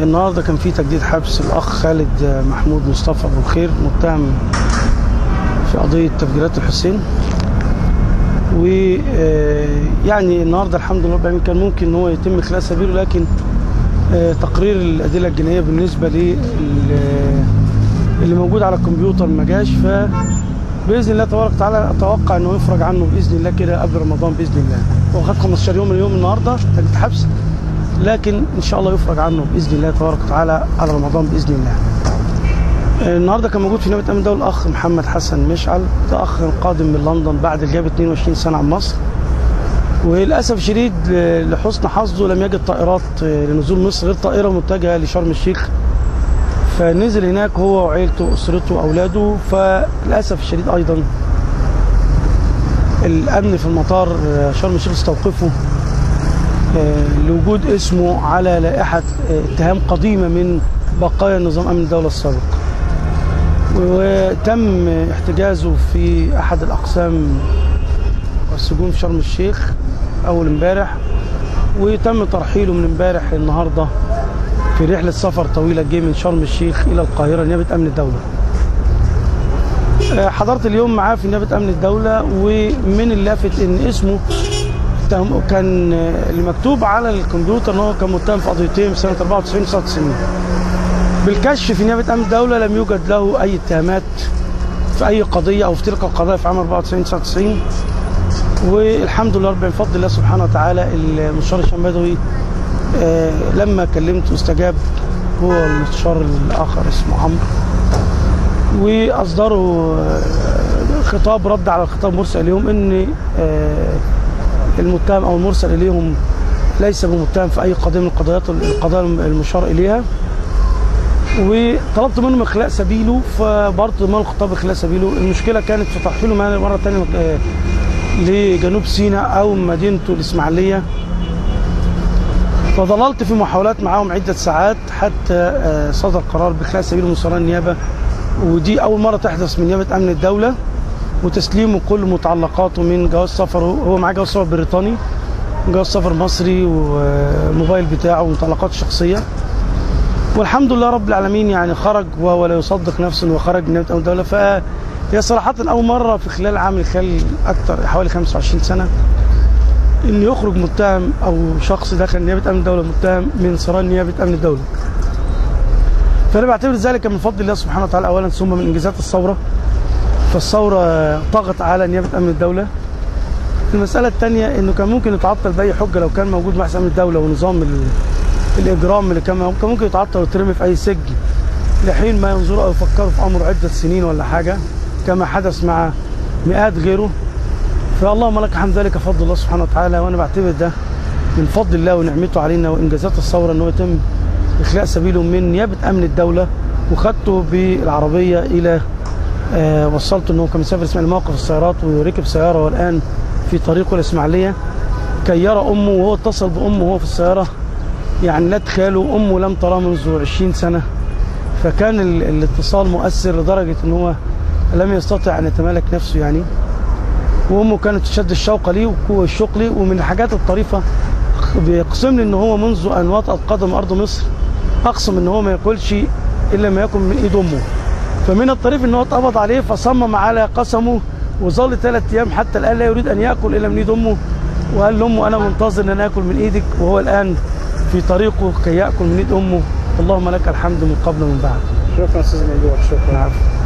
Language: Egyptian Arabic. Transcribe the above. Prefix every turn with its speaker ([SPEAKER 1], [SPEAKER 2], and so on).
[SPEAKER 1] النهارده كان في تجديد حبس الاخ خالد محمود مصطفى ابو الخير متهم في قضيه تفجيرات الحسين و يعني النهارده الحمد لله رب العالمين كان ممكن ان هو يتم خلال سبيله لكن تقرير الادله الجنائيه بالنسبه لل اللي موجود على الكمبيوتر ما جاش ف باذن الله تبارك وتعالى اتوقع انه يفرج عنه باذن الله كده قبل رمضان باذن الله هو خد 15 يوم من اليوم النهارده تجديد حبس لكن ان شاء الله يفرج عنه باذن الله تبارك وتعالى على رمضان باذن الله النهارده كان موجود في نيابه امن الدوله الاخ محمد حسن مشعل ده اخ قادم من لندن بعد الغياب 22 سنه عن مصر وللاسف الشديد لحسن حظه لم يجد طائرات لنزول مصر غير طائره متجهه لشرم الشيخ فنزل هناك هو وعيلته واسرته واولاده فللاسف الشديد ايضا الامن في المطار شرم الشيخ استوقفه لوجود اسمه على لائحه اتهام قديمه من بقايا نظام امن الدوله السابق وتم احتجازه في احد الاقسام السجون في شرم الشيخ اول امبارح وتم ترحيله من امبارح للنهارده في رحله سفر طويله جه من شرم الشيخ الى القاهره نيابه امن الدوله حضرت اليوم معاه في نيابه امن الدوله ومن اللافت ان اسمه كان اللي مكتوب على الكمبيوتر ان هو كان متهم في قضيتين في سنه 94 و 99 بالكشف في نيابه امن الدوله لم يوجد له اي اتهامات في اي قضيه او في تلك القضايا في عام 94 99 والحمد لله رب بفضل الله سبحانه وتعالى المستشار هشام بدوي آه لما كلمته استجاب هو المستشار الاخر اسمه عمرو واصدروا آه خطاب رد على الخطاب المرسل اليهم ان آه المتهم او المرسل اليهم ليس بمتهم في اي قضيه من القضايات القضايا المشار اليها وطلبت منهم اخلاء سبيله فبرضه ضمان الخطاب اخلاء سبيله المشكله كانت في ترحيله مره ثانيه لجنوب سيناء او مدينته الاسماعيليه فظللت في محاولات معاهم عده ساعات حتى صدر قرار باخلاء سبيله من صالون النيابه ودي اول مره تحدث من نيابه امن الدوله وتسليمه كل متعلقاته من جواز سفره هو معاه جواز سفر بريطاني جواز سفر مصري والموبايل بتاعه ومتعلقاته الشخصيه والحمد لله رب العالمين يعني خرج وهو لا يصدق نفسه انه خرج من نيابه امن الدوله فهي صراحه اول مره في خلال عام خلال اكثر حوالي 25 سنه ان يخرج متهم او شخص داخل نيابه امن الدوله متهم من صران نيابه امن الدوله. فانا بعتبر ذلك من فضل الله سبحانه وتعالى اولا ثم من انجازات الثوره. فالثوره طغت على نيابه امن الدوله. المساله الثانيه انه كان ممكن يتعطل باي حجه لو كان موجود محكمه امن الدوله ونظام الاجرام اللي كان كان ممكن يتعطل ويترمي في اي سجن لحين ما ينظروا او يفكروا في امره عده سنين ولا حاجه كما حدث مع مئات غيره فاللهم لك الحمد ذلك فضل الله سبحانه وتعالى وانا بعتبر ده من فضل الله ونعمته علينا وانجازات الثوره ان هو يتم اخلاء سبيله من نيابه امن الدوله وخدته بالعربيه الى آه وصلته انه كان مسافر اسماعيل موقف السيارات وركب سياره والان في طريقه الاسماعيليه كي يرى امه وهو اتصل بامه وهو في السياره يعني لا تخيلوا امه لم تراه منذ 20 سنه فكان الاتصال مؤثر لدرجه ان هو لم يستطع ان يتمالك نفسه يعني وامه كانت تشد الشوق ليه والشوق ليه ومن الحاجات الطريفه بيقسم لي ان هو منذ ان وطأت قدم ارض مصر اقسم ان هو ما ياكلش الا ما ياكل من ايد امه فمن الطريف ان هو اتقبض عليه فصمم على قسمه وظل ثلاث ايام حتى الان لا يريد ان ياكل الا من ايد امه وقال لامه انا منتظر ان انا اكل من ايدك وهو الان في طريقه كي ياكل من ايد امه اللهم لك الحمد من قبل ومن بعد
[SPEAKER 2] شكرا استاذ ممدوح شكرا
[SPEAKER 1] نعم